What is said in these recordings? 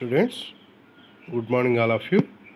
students good morning all of you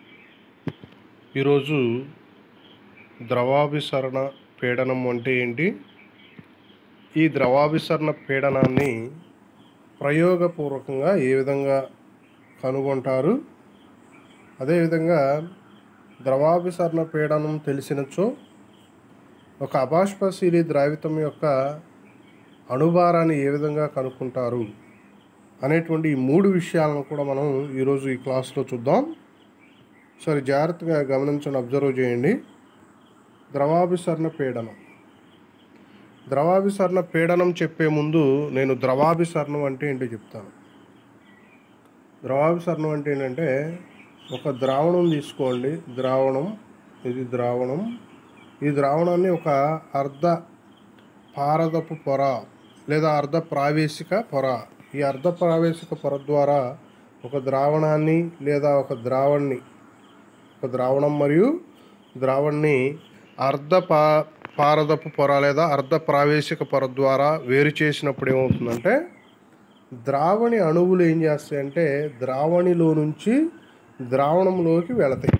ఈరోజు ద్రవాభిసరణ పీడనం అంటే ఏంటి ఈ ద్రవాభిసరణ పీడనాన్ని ప్రయోగపూర్వకంగా ఏ విధంగా కనుగొంటారు అదేవిధంగా ద్రవాభిసరణ పీడనం తెలిసినచో ఒక అబాష్పశీలి ద్రావితం యొక్క అణుభారాన్ని ఏ విధంగా కనుక్కుంటారు అనేటువంటి ఈ మూడు విషయాలను కూడా మనం ఈరోజు ఈ క్లాస్లో చూద్దాం సరే జాగ్రత్తగా గమనించండి అబ్జర్వ్ చేయండి ద్రవాభిసరణ పీడనం ద్రవాభిసరణ పీడనం చెప్పే ముందు నేను ద్రవాభిసరణం అంటే ఏంటో చెప్తాను ద్రవాభిసరణం అంటే ఏంటంటే ఒక ద్రావణం తీసుకోండి ద్రావణం ఇది ద్రావణం ఈ ద్రావణాన్ని ఒక అర్ధ పారదపు పొర లేదా అర్ధ ప్రావేశిక పొర ఈ అర్ధ ప్రావేశిక పొర ద్వారా ఒక ద్రావణాన్ని లేదా ఒక ద్రావణ్ణి ఒక ద్రావణం మరియు ద్రావణ్ణి అర్ధ పా పారదపు పొర లేదా అర్ధ ప్రావేశిక పొర ద్వారా వేరు చేసినప్పుడు ఏమవుతుందంటే ద్రావణి అణువులు ఏం చేస్తాయంటే ద్రావణిలో నుంచి ద్రావణంలోకి వెళతాయి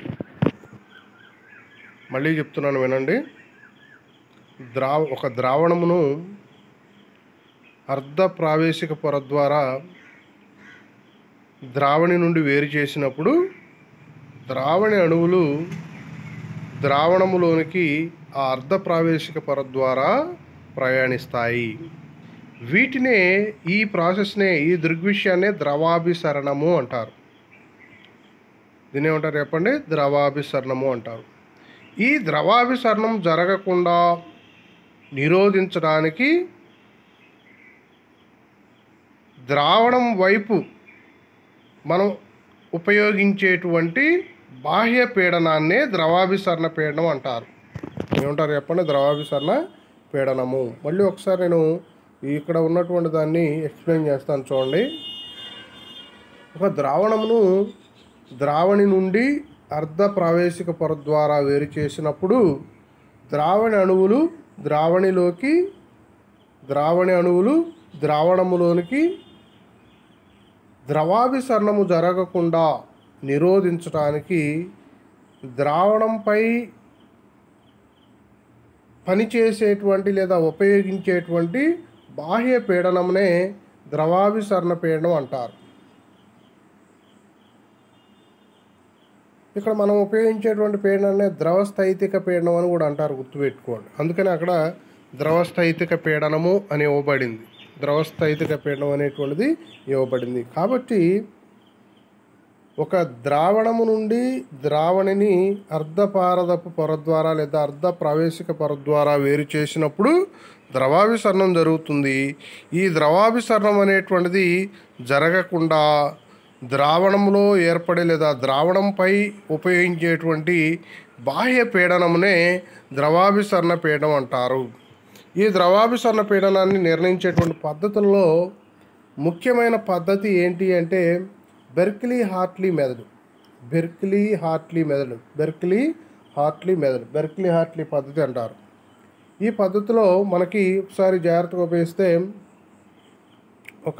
మళ్ళీ చెప్తున్నాను వినండి ద్రా ఒక ద్రావణమును అర్ధ ప్రావేశిక పొర ద్వారా ద్రావణి నుండి వేరు చేసినప్పుడు ద్రావణి అణువులు ద్రావణములోనికి ఆ అర్ధ ప్రావేశిక పొర ద్వారా ప్రయాణిస్తాయి వీటినే ఈ ప్రాసెస్నే ఈ దృగ్విషయాన్నే ద్రవాభిసరణము అంటారు దీన్ని ఏమంటారు చెప్పండి ద్రవాభిసరణము అంటారు ఈ ద్రవాభిసరణం జరగకుండా నిరోధించడానికి ద్రావణం వైపు మనం ఉపయోగించేటువంటి బాహ్య పీడనాన్నే ద్రవాభిసరణ పీడనం అంటారు ఏమంటారు చెప్పండి ద్రవాభిసరణ పీడనము మళ్ళీ ఒకసారి నేను ఇక్కడ ఉన్నటువంటి దాన్ని ఎక్స్ప్లెయిన్ చేస్తాను చూడండి ఒక ద్రావణమును ద్రావణి నుండి అర్ధ ప్రావేశిక పొర ద్వారా వేరు చేసినప్పుడు ద్రావణి అణువులు ద్రావణిలోకి ద్రావణి అణువులు ద్రావణములోనికి ద్రవాభిసరణము జరగకుండా నిరోధించడానికి ద్రావణంపై పనిచేసేటువంటి లేదా ఉపయోగించేటువంటి బాహ్య పీడనంనే ద్రవాభిసరణ పీడనం అంటారు ఇక్కడ మనం ఉపయోగించేటువంటి పీడనాన్ని ద్రవస్థైతిక పీడనం అని కూడా అంటారు గుర్తుపెట్టుకోండి అందుకని అక్కడ ద్రవస్థైతిక పీడనము అని ఇవ్వబడింది ద్రవస్థైతిక పీడనం అనేటువంటిది ఇవ్వబడింది కాబట్టి ఒక ద్రావణము నుండి ద్రావణిని అర్ధపారదపు పొర ద్వారా లేదా అర్ధ ప్రవేశిక పొర ద్వారా వేరు చేసినప్పుడు ద్రవాభిసరణం జరుగుతుంది ఈ ద్రవాభిసరణం అనేటువంటిది జరగకుండా ద్రావణంలో ఏర్పడే లేదా ద్రావణంపై ఉపయోగించేటువంటి బాహ్య పీడనమునే ద్రవాభిసరణ పీడనం అంటారు ఈ ద్రవాభిసరణ పీడనాన్ని నిర్ణయించేటువంటి పద్ధతుల్లో ముఖ్యమైన పద్ధతి ఏంటి అంటే Berkeley Hartley method Berkeley Hartley method Berkeley Hartley method Berkeley Hartley పద్ధతి అంటారు ఈ పద్ధతిలో మనకి ఒకసారి జాగ్రత్తగా ఉపయోగిస్తే ఒక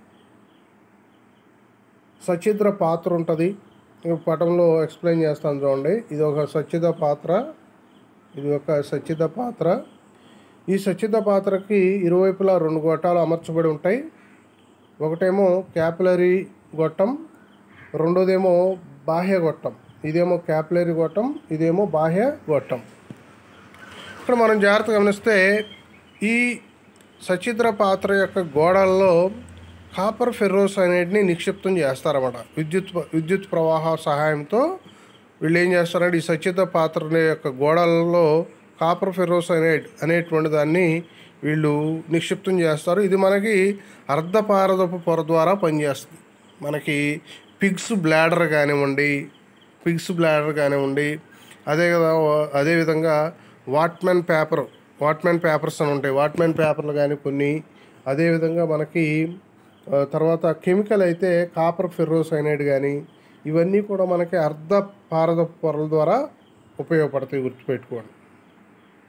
సచిద్ర పాత్ర ఉంటుంది ఈ పటంలో ఎక్స్ప్లెయిన్ చేస్తాను చూడండి ఇది ఒక సచిద పాత్ర ఇది ఒక సచిద పాత్ర ఈ సచిద పాత్రకి ఇరువైపులా రెండు గొట్టాలు అమర్చబడి ఉంటాయి ఒకటేమో క్యాపిలరీ గొట్టం రెండోదేమో బాహ్య గొట్టం ఇదేమో క్యాపిలరీ గొట్టం ఇదేమో బాహ్య గొట్టం ఇక్కడ మనం జాగ్రత్తగా గమనిస్తే ఈ సచిద్ర పాత్ర యొక్క గోడల్లో కాపర్ ఫెర్రోస్ అనేటిని నిక్షిప్తం చేస్తారన్నమాట విద్యుత్ విద్యుత్ ప్రవాహ సహాయంతో వీళ్ళు ఏం చేస్తారంటే ఈ సచిద్ర పాత్ర యొక్క గోడలలో కాపర్ ఫెర్రోస్ అనే అనేటువంటి దాన్ని వీళ్ళు నిక్షిప్తం చేస్తారు ఇది మనకి అర్ధపారదపు పొర ద్వారా పనిచేస్తుంది మనకి పిగ్స్ బ్లాడర్ కానివ్వండి పిగ్స్ బ్లాడర్ కానివ్వండి అదే కదా అదేవిధంగా వాట్మెన్ పేపర్ వాట్మెన్ పేపర్స్ అని ఉంటాయి వాట్మెన్ పేపర్లు కానీ కొన్ని అదేవిధంగా మనకి ఆ, తర్వాత కెమికల్ అయితే కాపర్ ఫెర్రోసైనైడ్ కానీ ఇవన్నీ కూడా మనకి అర్ధ పారదపు పొరల ద్వారా ఉపయోగపడతాయి గుర్తుపెట్టుకోండి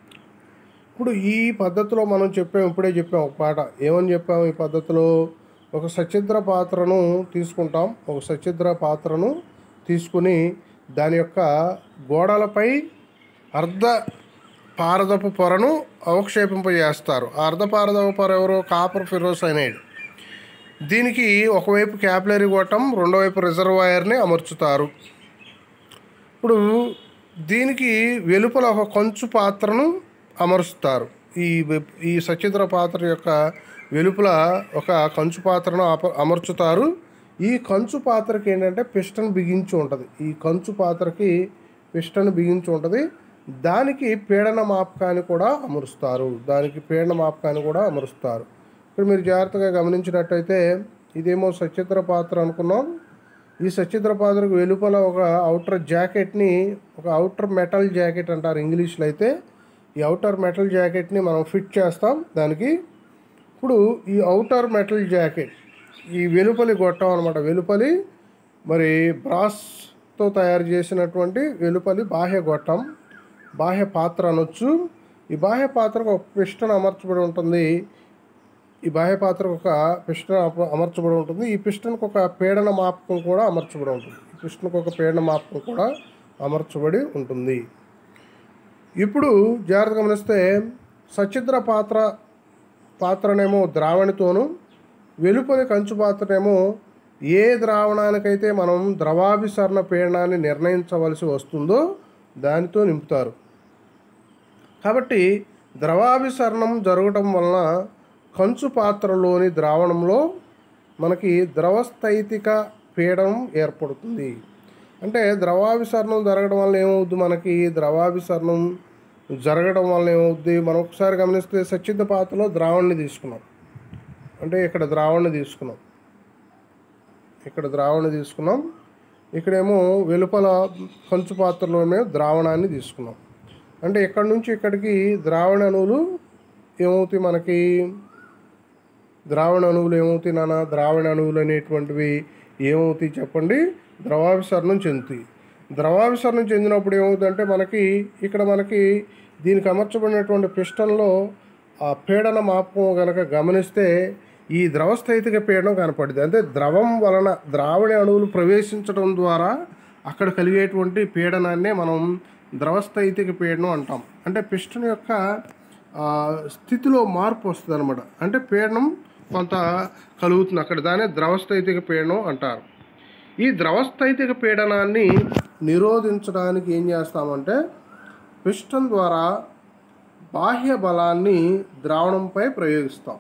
ఇప్పుడు ఈ పద్ధతిలో మనం చెప్పాం ఇప్పుడే చెప్పాం ఒక పాట ఏమని చెప్పాము ఈ పద్ధతిలో ఒక సచిద్ర పాత్రను తీసుకుంటాం ఒక సచిద్ర పాత్రను తీసుకుని దాని యొక్క గోడలపై అర్ధ పారదపు పొరను అవక్షేపింపజేస్తారు ఆ అర్ధ పారదపు పొర ఎవరు కాపర్ ఫిరోసైనైడ్ దీనికి ఒకవైపు క్యాపిలరీ గోటం రెండో వైపు రిజర్వాయర్ని అమర్చుతారు ఇప్పుడు దీనికి వెలుపల ఒక కంచు పాత్రను అమరుస్తారు ఈ వె- ఈ సచిద్ర పాత్ర యొక్క వెలుపల ఒక కంచు పాత్రను అప అమర్చుతారు ఈ కంచు పాత్రకి ఏంటంటే పిస్టన్ బిగించి ఉంటుంది ఈ కంచు పాత్రకి పిస్టన్ బిగించి ఉంటుంది దానికి పీడన మాపకాన్ని కూడా అమరుస్తారు దానికి పీడన మాపకాన్ని కూడా అమరుస్తారు ఇక్కడ మీరు జాగ్రత్తగా గమనించినట్టయితే ఇదేమో సచిత్ర పాత్ర అనుకున్నాం ఈ సచిత్ర పాత్రకు వెలుపల ఒక అవుటర్ జాకెట్ని ఒక అవుటర్ మెటల్ జాకెట్ అంటారు ఇంగ్లీష్లో అయితే ఈ అవుటర్ మెటల్ జాకెట్ని మనం ఫిట్ చేస్తాం దానికి ఇప్పుడు ఈ అవుటర్ మెటల్ జాకెట్ ఈ వెలుపలి గొట్టం అనమాట వెలుపలి మరి బ్రాస్తో తయారు చేసినటువంటి వెలుపలి బాహ్య గొట్టం బాహ్య పాత్ర అనొచ్చు ఈ బాహ్య పాత్రకు ఒక పిస్టన్ అమర్చబడి ఉంటుంది ఈ బాహ్య పాత్రకు ఒక పిస్టన్ అప- అమర్చబడి ఉంటుంది ఈ పిస్టన్కి ఒక పీడన మాపకం కూడా అమర్చబడి ఉంటుంది ఈ పిస్టన్కి ఒక పీడన మాపకం కూడా అమర్చబడి ఉంటుంది ఇప్పుడు జాగ్రత్త గమనిస్తే సచిద్ర పాత్ర పాత్రనేమో ద్రావణితోనూ వెలుపలి కంచు పాత్రనేమో ఏ ద్రావణానికైతే మనం ద్రవాభిసరణ పీడనాన్ని నిర్ణయించవలసి వస్తుందో దానితో నింపుతారు కాబట్టి ద్రవాభిసరణం జరగటం వలన కంచు పాత్రలోని ద్రావణంలో మనకి ద్రవస్థైతిక పీడనం ఏర్పడుతుంది అంటే ద్రవాభిసరణం జరగడం వల్ల ఏమవుద్ది మనకి ద్రవాభిసరణం జరగడం వల్ల ఏమవుద్ది మనం ఒకసారి గమనిస్తే సచ్చిద్ధ పాత్రలో ద్రావణ్ణి తీసుకున్నాం అంటే ఇక్కడ ద్రావణ్ణి తీసుకున్నాం ఇక్కడ ద్రావణి తీసుకున్నాం ఇక్కడేమో వెలుపల కంచు పాత్రలోనే ద్రావణాన్ని తీసుకున్నాం అంటే ఇక్కడ నుంచి ఇక్కడికి ద్రావణ అణువులు ఏమవుతాయి మనకి ద్రావణ అణువులు ఏమవుతాయి నాన్న ద్రావణ అణువులు అనేటువంటివి ఏమవుతాయి చెప్పండి ద్రవాభిసరణం చెందుతాయి ద్రవాభిసరణం చెందినప్పుడు ఏమవుతుందంటే మనకి ఇక్కడ మనకి దీనికి అమర్చబడినటువంటి పిస్టన్లో ఆ పీడన మాపకం కనుక గమనిస్తే ఈ ద్రవస్థైతిక పీడనం కనపడింది అంటే ద్రవం వలన ద్రావణ అణువులు ప్రవేశించడం ద్వారా అక్కడ కలిగేటువంటి పీడనాన్నే మనం ద్రవస్థైతిక పీడనం అంటాం అంటే పిస్టన్ యొక్క ఆ, స్థితిలో మార్పు వస్తుంది అనమాట అంటే పీడనం కొంత కలుగుతుంది అక్కడ దాన్ని ద్రవస్థైతిక పీడనం అంటారు ఈ ద్రవస్థైతిక పీడనాన్ని నిరోధించడానికి ఏం చేస్తామంటే పిస్టన్ ద్వారా బాహ్య బలాన్ని ద్రావణంపై ప్రయోగిస్తాం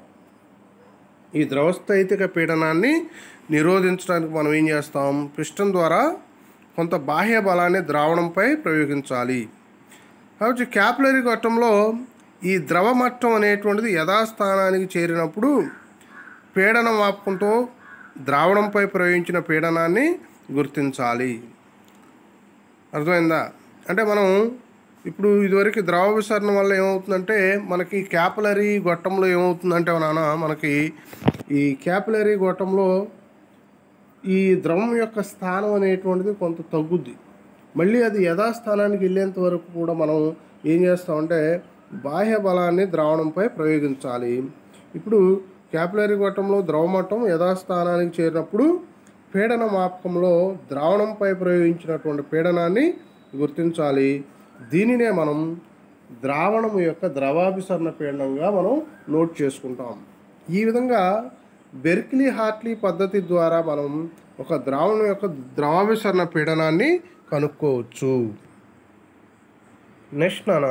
ఈ ద్రవస్థైతిక పీడనాన్ని నిరోధించడానికి మనం ఏం చేస్తాం పిస్టన్ ద్వారా కొంత బాహ్య బలాన్ని ద్రావణంపై ప్రయోగించాలి కాబట్టి క్యాపిలరీ గొట్టంలో ఈ ద్రవ మట్టం అనేటువంటిది యథాస్థానానికి చేరినప్పుడు పీడన మాపకంతో ద్రావణంపై ప్రయోగించిన పీడనాన్ని గుర్తించాలి అర్థమైందా అంటే మనం ఇప్పుడు ఇదివరకు ద్రవ విసరణ వల్ల ఏమవుతుందంటే మనకి క్యాపిలరీ గొట్టంలో ఏమవుతుందంటే నాన్న మనకి ఈ క్యాపిలరీ గొట్టంలో ఈ ద్రవం యొక్క స్థానం అనేటువంటిది కొంత తగ్గుద్ది మళ్ళీ అది యథాస్థానానికి వెళ్ళేంత వరకు కూడా మనం ఏం చేస్తామంటే బాహ్య బలాన్ని ద్రావణంపై ప్రయోగించాలి ఇప్పుడు క్యాపిలరీ గొట్టంలో ద్రవమట్టం యథాస్థానానికి చేరినప్పుడు పీడన మాపకంలో ద్రావణంపై ప్రయోగించినటువంటి పీడనాన్ని గుర్తించాలి దీనినే మనం ద్రావణం యొక్క ద్రవాభిసరణ పీడనంగా మనం నోట్ చేసుకుంటాం ఈ విధంగా బెర్క్లీ హార్ట్లీ పద్ధతి ద్వారా మనం ఒక ద్రావణం యొక్క ద్రవాభిసరణ పీడనాన్ని కనుక్కోవచ్చు నెక్స్ట్ నాన్న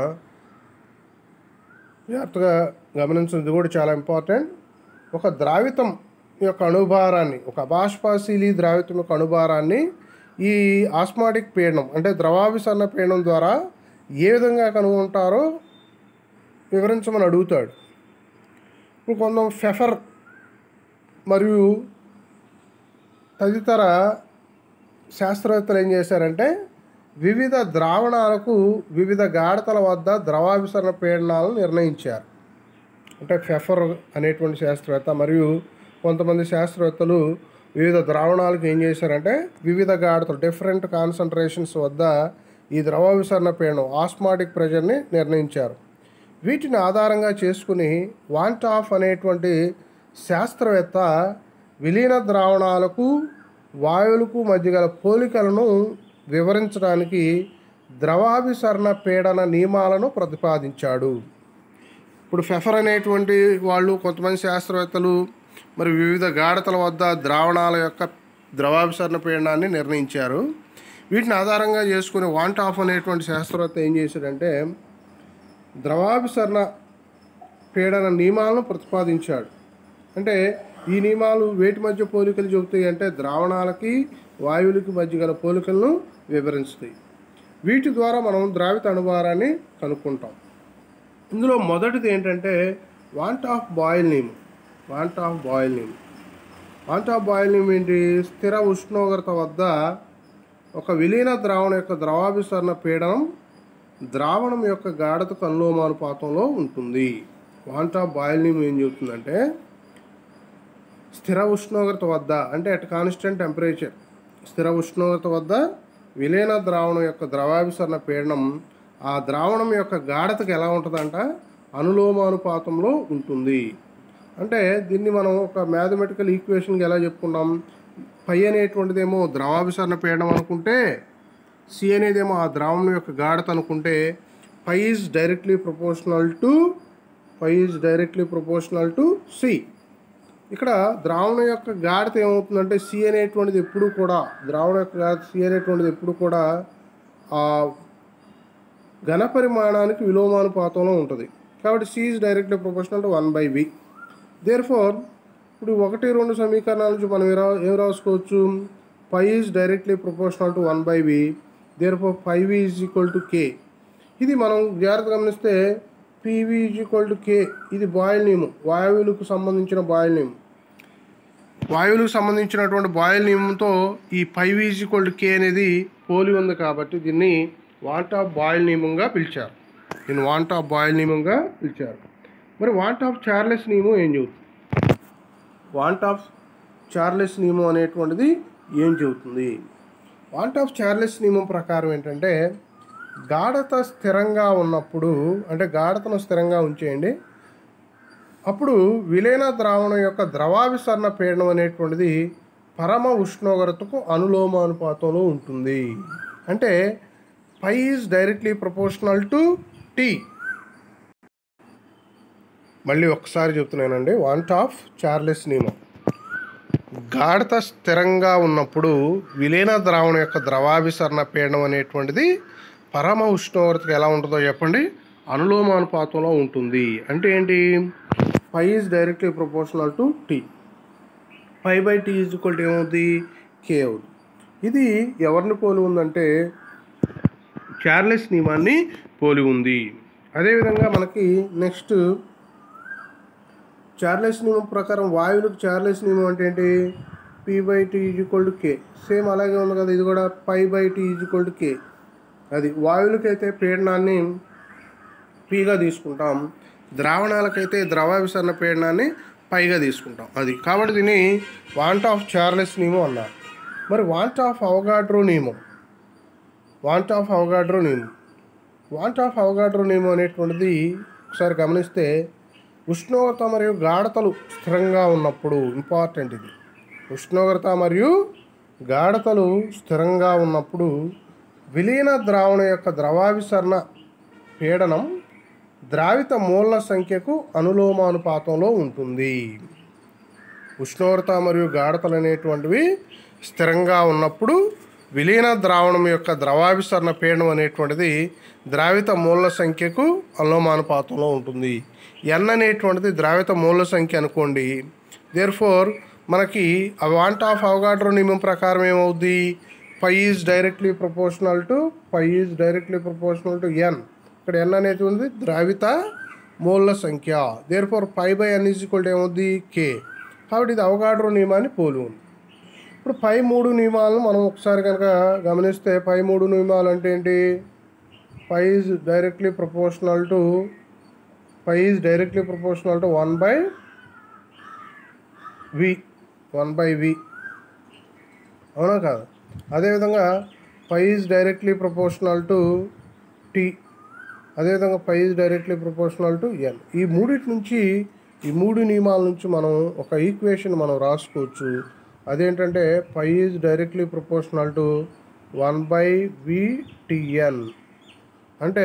జాగ్రత్తగా గమనించింది కూడా చాలా ఇంపార్టెంట్ ఒక ద్రావితం యొక్క అణుభారాన్ని ఒక అబాష్పాశీలి ద్రావితం యొక్క అణుభారాన్ని ఈ ఆస్మాటిక్ పీడనం అంటే ద్రవాభిసరణ పీడనం ద్వారా ఏ విధంగా కనుగొంటారో వివరించమని అడుగుతాడు ఇప్పుడు కొంత ఫెఫర్ మరియు తదితర శాస్త్రవేత్తలు ఏం చేశారంటే వివిధ ద్రావణాలకు వివిధ గాఢతల వద్ద ద్రవాభిసరణ పీడనాలను నిర్ణయించారు అంటే ఫెఫర్ అనేటువంటి శాస్త్రవేత్త మరియు కొంతమంది శాస్త్రవేత్తలు వివిధ ద్రావణాలకు ఏం చేశారంటే వివిధ గాఢతలు డిఫరెంట్ కాన్సన్ట్రేషన్స్ వద్ద ఈ ద్రవాభిసరణ పీడనం ఆస్మాటిక్ ప్రెషర్ని నిర్ణయించారు వీటిని ఆధారంగా చేసుకుని వాంటాఫ్ అనేటువంటి శాస్త్రవేత్త విలీన ద్రావణాలకు వాయువులకు మధ్య గల పోలికలను వివరించడానికి ద్రవాభిసరణ పీడన నియమాలను ప్రతిపాదించాడు ఇప్పుడు ఫెఫర్ అనేటువంటి వాళ్ళు కొంతమంది శాస్త్రవేత్తలు మరి వివిధ గాఢతల వద్ద ద్రావణాల యొక్క ద్రవాభిసరణ పీడనాన్ని నిర్ణయించారు వీటిని ఆధారంగా చేసుకుని వాంట్ ఆఫ్ అనేటువంటి శాస్త్రవేత్త ఏం చేశాడంటే ద్రవాభిసరణ పీడన నియమాలను ప్రతిపాదించాడు అంటే ఈ నియమాలు వేటి మధ్య పోలికలు చెబుతాయి అంటే ద్రావణాలకి వాయువులకి మధ్య గల పోలికలను వివరిస్తాయి వీటి ద్వారా మనం ద్రావిత అణుభారాన్ని కనుక్కుంటాం ఇందులో మొదటిది ఏంటంటే వాంట్ ఆఫ్ బాయిల్ నియమం వాంట్ ఆఫ్ బాయిల్ నియమం వాంట్ ఆఫ్ బాయిల్ నియమం ఏంటి స్థిర ఉష్ణోగ్రత వద్ద ఒక విలీన ద్రావణం యొక్క ద్రవాభిసరణ పీడనం ద్రావణం యొక్క గాఢతకు అనులోమానుపాతంలో ఉంటుంది వాంట్ ఆఫ్ బాయిల్ నియమం ఏం చెబుతుందంటే స్థిర ఉష్ణోగ్రత వద్ద అంటే అట్ కాన్స్టెంట్ టెంపరేచర్ స్థిర ఉష్ణోగ్రత వద్ద విలీన ద్రావణం యొక్క ద్రవాభిసరణ పీడనం ఆ ద్రావణం యొక్క గాఢతకు ఎలా ఉంటుందంట అనులోమానుపాతంలో ఉంటుంది అంటే దీన్ని మనం ఒక మ్యాథమెటికల్ ఈక్వేషన్కి ఎలా చెప్పుకున్నాం పై అనేటువంటిదేమో ద్రవాభిసరణ పీడనం అనుకుంటే సి అనేదేమో ఆ ద్రావణం యొక్క గాఢత అనుకుంటే pi is directly proportional to pi is directly proportional to C ఇక్కడ ద్రావణం యొక్క గాఢత ఏమవుతుందంటే సి అనేటువంటిది ఎప్పుడు కూడా ద్రావణం యొక్క గాఢత సి అనేటువంటిది ఎప్పుడు కూడా ఆ ఘన పరిమాణానికి విలోమానుపాతంలో ఉంటుంది కాబట్టి C is directly proportional to one by V therefore ఇప్పుడు ఒకటి రెండు సమీకరణాల నుంచి మనం ఏం రా- ఏం రాసుకోవచ్చు pi is directly proportional to one by V therefore five V is equal to K ఇది మనం జాగ్రత్త గమనిస్తే PV is equal to K ఇది బాయిల్ నియమం వాయువులకు సంబంధించిన బాయిల్ నియమం వాయువులకు సంబంధించినటువంటి బాయిల్ నియమంతో ఈ five is equal to K అనేది పోలి ఉంది కాబట్టి దీన్ని వాంట్ ఆఫ్ బాయిల్ నియమంగా పిలిచారు దీన్ని వాంట్ ఆఫ్ బాయిల్ నియమంగా పిలిచారు మరి వాంట్ ఆఫ్ చార్లెస్ నియమం ఏం చెబుతుంది వాంట్ ఆఫ్ చార్లెస్ నియమం అనేటువంటిది ఏం చెబుతుంది వాంట్ ఆఫ్ చార్లెస్ నియమం ప్రకారం ఏంటంటే గాఢత స్థిరంగా ఉన్నప్పుడు అంటే గాఢతను స్థిరంగా ఉంచేయండి అప్పుడు విలీన ద్రావణం యొక్క ద్రవాభిసరణ పీడనం అనేటువంటిది పరమ ఉష్ణోగ్రతకు అనులోమానుపాతంలో ఉంటుంది అంటే pi is directly proportional to T మళ్ళీ ఒకసారి చెప్తున్నానండి వాంట్ ఆఫ్ చార్లెస్ నియమం గాఢత స్థిరంగా ఉన్నప్పుడు విలీన ద్రావణం యొక్క ద్రవాభిసరణ పీడనం అనేటువంటిది పరమ ఉష్ణోగ్రతకు ఎలా ఉంటుందో చెప్పండి అనులోమానుపాతంలో ఉంటుంది అంటే ఏంటి pi is directly proportional to T pi by T is equal to ఏమవుతుంది కే అవుతుంది ఇది ఎవరిని పోలి ఉందంటే చార్లెస్ నియమాన్ని పోలి ఉంది అదేవిధంగా మనకి నెక్స్ట్ చార్లెస్ నియమం ప్రకారం వాయువులకు చార్లెస్ నియమం అంటే ఏంటి P by T is equal to K same అలాగే ఉంది కదా ఇది కూడా pi by T is equal to K అది వాయువులకైతే పీడనాన్ని పీగా తీసుకుంటాం ద్రావణాలకైతే ద్రవాభిసరణ పీడనాన్ని పైగా తీసుకుంటాం అది కాబట్టి దీన్ని వాంట్ ఆఫ్ చార్లెస్ నియమం అన్నారు మరి వాంట్ ఆఫ్ అవగాడ్రో నియమం వాంట్ ఆఫ్ అవగాడ్రో నియమం వాంట్ ఆఫ్ అవగాడ్రో నియమం అనేటువంటిది ఒకసారి గమనిస్తే ఉష్ణోగ్రత మరియు గాఢతలు స్థిరంగా ఉన్నప్పుడు ఇంపార్టెంట్ ఇది ఉష్ణోగ్రత మరియు గాఢతలు స్థిరంగా ఉన్నప్పుడు విలీన ద్రావణం యొక్క ద్రవాభిసరణ పీడనం ద్రావిత మూల సంఖ్యకు అనులోమానుపాతంలో ఉంటుంది ఉష్ణోగ్రత మరియు గాఢతలు అనేటువంటివి స్థిరంగా ఉన్నప్పుడు విలీన ద్రావణం యొక్క ద్రవాభిసరణ పీడనం అనేటువంటిది ద్రావిత మూల సంఖ్యకు అనులోమానుపాతంలో ఉంటుంది ఎన్ అనేటువంటిది ద్రావిత మూల సంఖ్య అనుకోండి దేర్ ఫోర్ మనకి ఆ వాంట్ ఆఫ్ అవగాడ్రో నియమం ప్రకారం ఏమవుద్ది pi is directly proportional to pi is directly proportional to N ఇక్కడ ఎన్ అనేది ఉంది ద్రావిత మూల సంఖ్య therefore pi by N is equal ఏమవుద్ది కే కాబట్టి ఇది అవగాడ్రో నియమాన్ని పోలి ఉంది ఇప్పుడు పై మూడు నియమాలను మనం ఒకసారి కనుక గమనిస్తే పై మూడు నియమాలు అంటే ఏంటి pi is directly proportional to pi is directly proportional to one by V one by V అవునా కాదు అదేవిధంగా pi is directly proportional to T అదేవిధంగా pi is directly proportional to N ఈ మూడింటి నుంచి ఈ మూడు నియమాల నుంచి మనం ఒక ఈక్వేషన్ మనం రాసుకోవచ్చు అదేంటంటే pi is directly proportional to one by VTN అంటే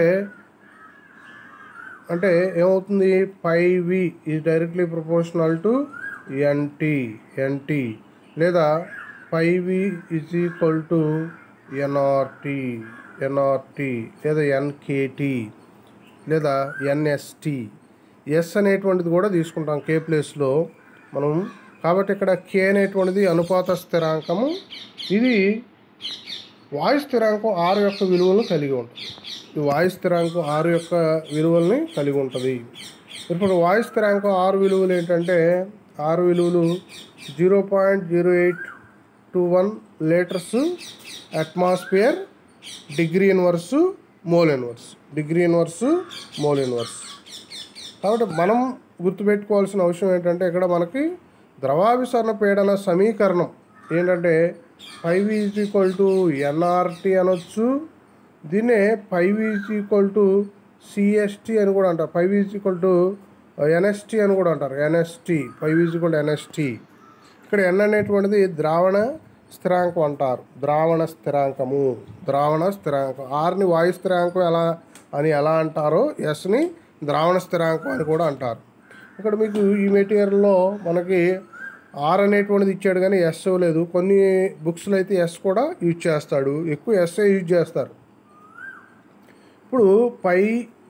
అంటే ఏమవుతుంది pi V is directly proportional to NT NT లేదా pi V is equal to NRT NRT లేదా ఎన్కేటీ లేదా ఎన్ఎస్టి ఎస్ అనేటువంటిది కూడా తీసుకుంటాం కే ప్లేస్లో మనం కాబట్టి ఇక్కడ కే అనేటువంటిది అనుపాత స్థిరాంకము ఇది వాయు స్థిరాంకం ఆరు యొక్క విలువలను కలిగి ఉంటుంది ఈ వాయు స్థిరాంకం ఆరు యొక్క విలువల్ని కలిగి ఉంటుంది ఇప్పుడు వాయు స్థిరాంకం ఆరు విలువలు ఏంటంటే ఆరు విలువలు zero point zero eight two one litres atmosphere degree inverse mole inverse degree inverse mole inverse కాబట్టి మనం గుర్తుపెట్టుకోవాల్సిన అవసరం ఏంటంటే ఇక్కడ మనకి ద్రవాభిసరణ పీడన సమీకరణం ఏంటంటే five is equal to NRT అనొచ్చు దీన్నే five is equal to CST అని కూడా అంటారు five is equal to NST అని కూడా అంటారు NST five is equal to NST ఇక్కడ ఎన్ అనేటువంటిది ద్రావణ స్థిరాంకం అంటారు ద్రావణ స్థిరాంకము ద్రావణ స్థిరాంకం ఆర్ని వాయు స్థిరాంకం ఎలా అని ఎలా అంటారో ఎస్ని ద్రావణ స్థిరాంకం అని కూడా అంటారు ఇక్కడ మీకు ఈ మెటీరియల్లో మనకి ఆర్ అనేటువంటిది ఇచ్చాడు కానీ ఎస్ లేదు కొన్ని బుక్స్లో అయితే ఎస్ కూడా యూజ్ చేస్తాడు ఎక్కువ ఎస్ఏ యూజ్ చేస్తారు ఇప్పుడు pi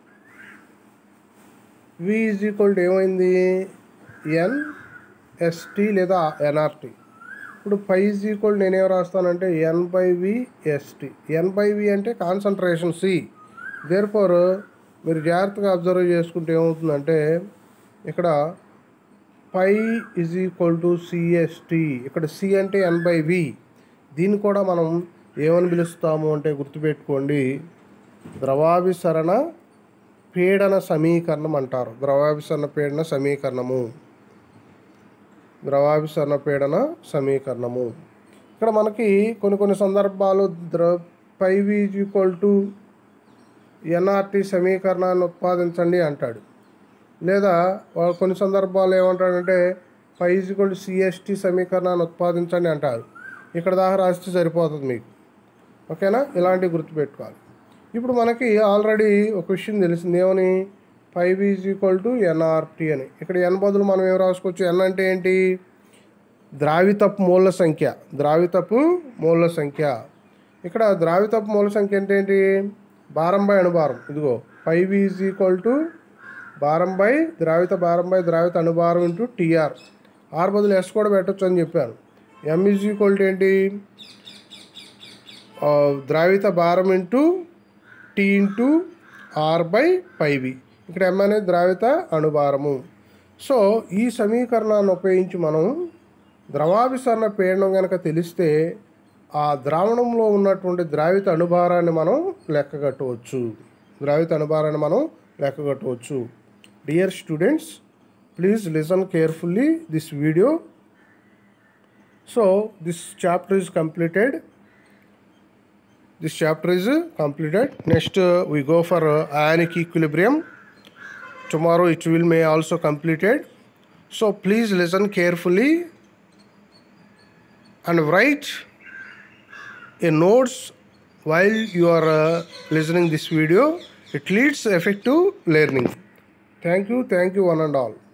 V is equal to ఏమైంది ఎన్ ఎస్టీ లేదా ఎన్ఆర్టీ ఇప్పుడు పై ఈజ్ ఈక్వల్ నేనేం రాస్తానంటే n by V ST n by V అంటే కాన్సన్ట్రేషన్ సి దేర్ ఫోర్ మీరు జాగ్రత్తగా అబ్జర్వ్ చేసుకుంటే ఏమవుతుందంటే ఇక్కడ pi is equal to CST ఇక్కడ సి అంటే ఎన్ బై వి దీన్ని కూడా మనం ఏమని పిలుస్తాము అంటే గుర్తుపెట్టుకోండి ద్రవాభిసరణ పీడన సమీకరణం అంటారు ద్రవాభిసరణ పీడన సమీకరణము ద్రవాభిసరణ పీడన సమీకరణము ఇక్కడ మనకి కొన్ని కొన్ని సందర్భాలు ద్ర pi V equal to NRT సమీకరణాన్ని ఉత్పాదించండి అంటాడు లేదా వా- కొన్ని సందర్భాలు ఏమంటాడంటే పై ఈక్వల్ టు సిఎస్టీ సమీకరణాన్ని ఉత్పాదించండి అంటారు ఇక్కడ దాకా రాస్తే సరిపోతుంది మీకు ఓకేనా ఇలాంటివి గుర్తుపెట్టుకోవాలి ఇప్పుడు మనకి ఆల్రెడీ ఒక విషయం తెలిసింది ఏమని pi is equal to NRT అని ఇక్కడ ఎన్ బదులు మనం ఏం రాసుకోవచ్చు ఎన్ అంటే ఏంటి ద్రావితపు మూల సంఖ్య ద్రావితపు మూల సంఖ్య ఇక్కడ ద్రావితపు మూల సంఖ్య అంటే ఏంటి భారం బై అణుభారం ఇదిగో ఫైవ్ ఈజ్ ఈక్వల్ టు భారం బై ద్రావిత భారం బై ద్రావిత అణుభారం ఇంటూ టీఆర్ ఆర్ బదులు ఎస్ కూడా పెట్టొచ్చు అని చెప్పాను ఎం ఈజ్ ఈక్వల్ టు ఏంటి ఆ, ద్రావిత భారం into T into R by pi V ఇక్కడ ఎం అనేది ద్రావిత అణుభారము సో ఈ సమీకరణాన్ని ఉపయోగించి మనం ద్రవాభిసరణ పీడనం కనుక తెలిస్తే ఆ ద్రావణంలో ఉన్నటువంటి ద్రావిత అణుభారాన్ని మనం లెక్క కట్టవచ్చు ద్రావిత అణుభారాన్ని మనం లెక్క కట్టవచ్చు dear students please listen carefully this video so this chapter is completed this chapter is uh, completed next uh, we go for uh, ionic equilibrium tomorrow it will may also completed so please listen carefully and write a notes while you are uh, listening this video it leads effective learning thank you thank you one and all